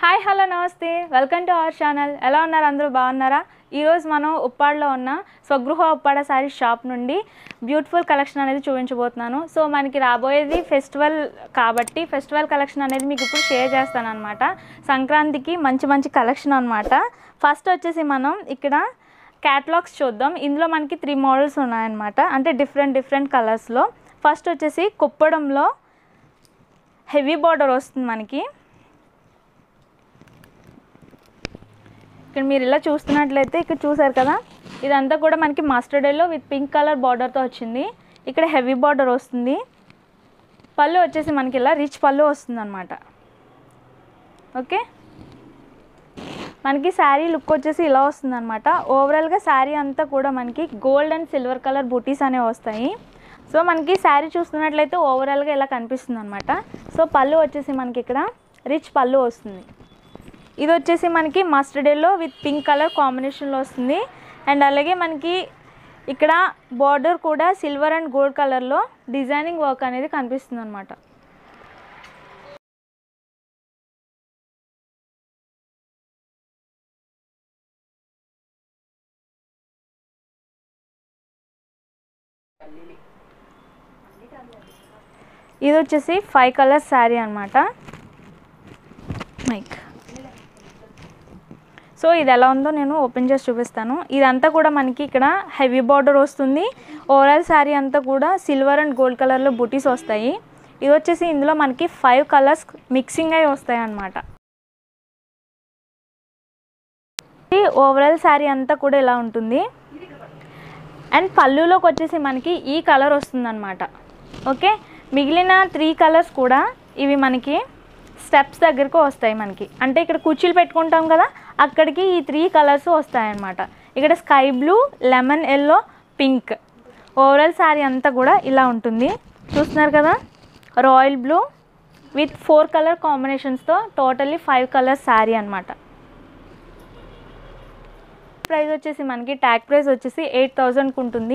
hi hello నమస్తే welcome to our channel ఎలా ఉన్నారు అందరూ బాగున్నారా ఈరోజు మనం ఉప్పాడలో ఉన్న స్వగృహ ఉప్పాడ శారీ షాప్ నుండి బ్యూటిఫుల్ కలెక్షన్ అనేది చూపించబోతున్నాను సో మనకి రాబోయేది ఫెస్టివల్ కాబట్టి ఫెస్టివల్ కలెక్షన్ అనేది మీకు ఇప్పుడు షేర్ చేస్తాను అనమాట సంక్రాంతికి మంచి మంచి కలెక్షన్ అనమాట ఫస్ట్ వచ్చేసి మనం ఇక్కడ క్యాటలాగ్స్ చూద్దాం ఇందులో మనకి త్రీ మోడల్స్ ఉన్నాయన్నమాట అంటే డిఫరెంట్ డిఫరెంట్ కలర్స్లో ఫస్ట్ వచ్చేసి కుప్పడంలో హెవీ బార్డర్ వస్తుంది మనకి ఇక్కడ మీరు ఇలా చూస్తున్నట్లయితే ఇక్కడ చూసారు కదా ఇదంతా కూడా మనకి mustard yellow with pink colour బార్డర్తో వచ్చింది ఇక్కడ హెవీ బార్డర్ వస్తుంది పళ్ళు వచ్చేసి మనకి ఇలా రిచ్ పళ్ళు వస్తుంది అనమాట ఓకే మనకి శారీ లుక్ వచ్చేసి ఇలా వస్తుంది అనమాట ఓవరాల్గా శారీ అంతా కూడా మనకి గోల్డ్ అండ్ సిల్వర్ కలర్ బూటీస్ అనేవి వస్తాయి సో మనకి శారీ చూస్తున్నట్లయితే ఓవరాల్గా ఇలా కనిపిస్తుంది అనమాట సో పళ్ళు వచ్చేసి మనకి ఇక్కడ రిచ్ పళ్ళు వస్తుంది ఇది వచ్చేసి మనకి mustard yellow with pink colour కాంబినేషన్లో వస్తుంది అండ్ అలాగే మనకి ఇక్కడ బార్డర్ కూడా సిల్వర్ అండ్ గోల్డ్ కలర్లో డిజైనింగ్ వర్క్ అనేది కనిపిస్తుంది అనమాట ఇది వచ్చేసి ఫైవ్ కలర్స్ శారీ అనమాట మైక్ సో ఇది ఎలా ఉందో నేను ఓపెన్ చేసి చూపిస్తాను ఇదంతా కూడా మనకి ఇక్కడ హెవీ బార్డర్ వస్తుంది ఓవరాల్ శారీ అంతా కూడా సిల్వర్ అండ్ గోల్డ్ కలర్లో బుటీస్ వస్తాయి ఇది వచ్చేసి ఇందులో మనకి ఫైవ్ కలర్స్ మిక్సింగ్ అయి వస్తాయి అన్నమాట ఓవరాల్ శారీ అంతా కూడా ఇలా ఉంటుంది అండ్ పళ్ళులోకి వచ్చేసి మనకి ఈ కలర్ వస్తుందన్నమాట ఓకే మిగిలిన త్రీ కలర్స్ కూడా ఇవి మనకి స్టెప్స్ దగ్గరకు వస్తాయి మనకి అంటే ఇక్కడ కుర్చీలు పెట్టుకుంటాం కదా అక్కడికి ఈ త్రీ కలర్స్ వస్తాయన్నమాట ఇక్కడ sky blue lemon yellow pink overall sari అంతా కూడా ఇలా ఉంటుంది చూస్తున్నారు కదా royal blue with four colour కాంబినేషన్స్తో టోటల్లీ ఫైవ్ కలర్స్ శారీ అనమాట ప్రైస్ వచ్చేసి మనకి ట్యాగ్ ప్రైస్ వచ్చేసి ఎయిట్ థౌజండ్కి ఉంటుంది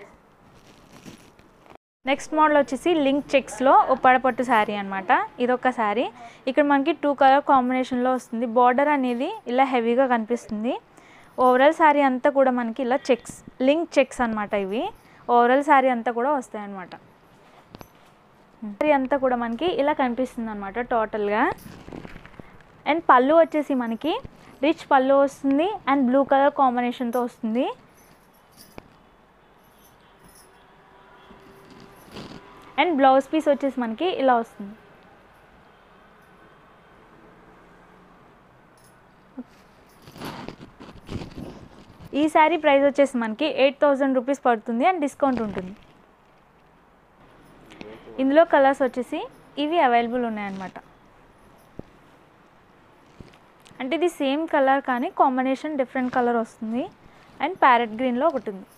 నెక్స్ట్ మోడల్ వచ్చేసి లింక్ చెక్స్లో ఉప్పాడపట్టు శారీ అనమాట ఇదొక శారీ ఇక్కడ మనకి టూ కలర్ కాంబినేషన్లో వస్తుంది బార్డర్ అనేది ఇలా హెవీగా కనిపిస్తుంది ఓవరాల్ శారీ అంతా కూడా మనకి ఇలా చెక్స్ లింక్ చెక్స్ అనమాట ఇవి ఓవరాల్ శారీ అంతా కూడా వస్తాయి అనమాట శారీ అంతా కూడా మనకి ఇలా కనిపిస్తుంది అనమాట టోటల్గా అండ్ పళ్ళు వచ్చేసి మనకి రిచ్ పళ్ళు వస్తుంది అండ్ బ్లూ కలర్ కాంబినేషన్తో వస్తుంది అండ్ బ్లౌజ్ పీస్ వచ్చేసి మనకి ఇలా వస్తుంది ఈ శారీ ప్రైస్ వచ్చేసి మనకి ఎయిట్ థౌజండ్ రూపీస్ పడుతుంది అండ్ డిస్కౌంట్ ఉంటుంది ఇందులో కలర్స్ వచ్చేసి ఇవి అవైలబుల్ ఉన్నాయన్నమాట అంటే ఇది సేమ్ కలర్ కానీ కాంబినేషన్ డిఫరెంట్ కలర్ వస్తుంది అండ్ ప్యారెట్ గ్రీన్లో ఒకటి ఉంది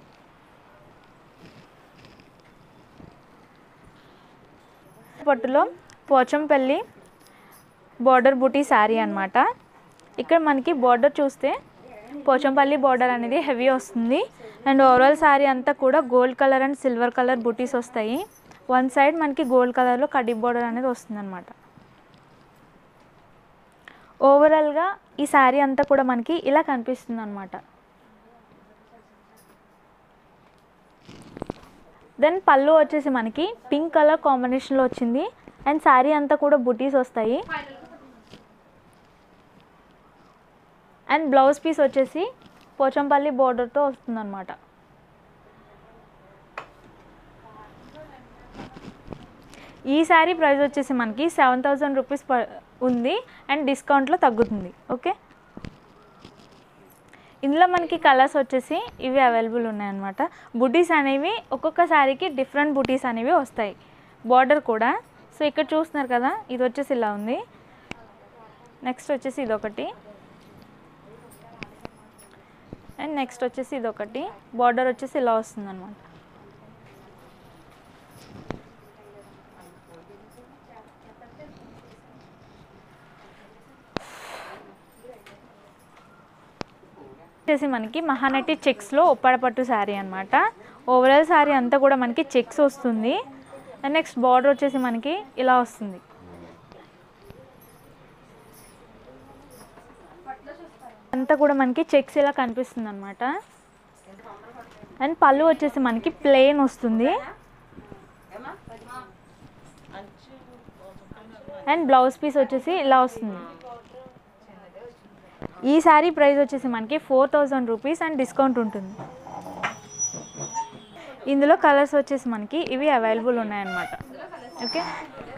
పట్టులో పోచంపల్లి బార్డర్ బూటీ శారీ అనమాట ఇక్కడ మనకి బార్డర్ చూస్తే పోచంపల్లి బార్డర్ అనేది హెవీ వస్తుంది అండ్ ఓవరాల్ శారీ అంతా కూడా gold colour and silver colour బూటీస్ వస్తాయి వన్ సైడ్ మనకి గోల్డ్ కలర్లో కడ్డీ బార్డర్ అనేది వస్తుంది అనమాట ఓవరాల్గా ఈ శారీ అంతా కూడా మనకి ఇలా కనిపిస్తుంది అనమాట దెన్ పళ్ళు వచ్చేసి మనకి పింక్ కలర్ కాంబినేషన్లో వచ్చింది అండ్ శారీ అంతా కూడా బుటీస్ వస్తాయి అండ్ బ్లౌజ్ పీస్ వచ్చేసి పోచంపల్లి బోర్డర్తో వస్తుందన్నమాట ఈ శారీ ప్రైస్ వచ్చేసి మనకి సెవెన్ థౌజండ్ రూపీస్ ఉంది అండ్ డిస్కౌంట్లో తగ్గుతుంది ఓకే ఇందులో మనకి కలర్స్ వచ్చేసి ఇవి అవైలబుల్ ఉన్నాయన్నమాట బుటీస్ అనేవి ఒక్కొక్క శారీకి డిఫరెంట్ బుటీస్ అనేవి వస్తాయి బార్డర్ కూడా సో ఇక్కడ చూస్తున్నారు కదా ఇది వచ్చేసి ఇలా ఉంది నెక్స్ట్ వచ్చేసి ఇదొకటి అండ్ నెక్స్ట్ వచ్చేసి ఇదొకటి బార్డర్ వచ్చేసి ఇలా వస్తుంది అనమాట వచ్చేసి మనకి మహానటి చెక్స్లో ఉప్పాడపట్టు శారీ అనమాట ఓవరాల్ శారీ అంతా కూడా మనకి చెక్స్ వస్తుంది అండ్ నెక్స్ట్ బార్డర్ వచ్చేసి మనకి ఇలా వస్తుంది అంతా కూడా మనకి చెక్స్ ఇలా కనిపిస్తుంది అనమాట అండ్ పళ్ళు వచ్చేసి మనకి ప్లెయిన్ వస్తుంది అండ్ బ్లౌజ్ పీస్ వచ్చేసి ఇలా వస్తుంది ఈ శారీ ప్రైస్ వచ్చేసి మనకి four thousand rupees and discount ఉంటుంది ఇందులో కలర్స్ వచ్చేసి మనకి ఇవి అవైలబుల్ ఉన్నాయన్నమాట ఓకే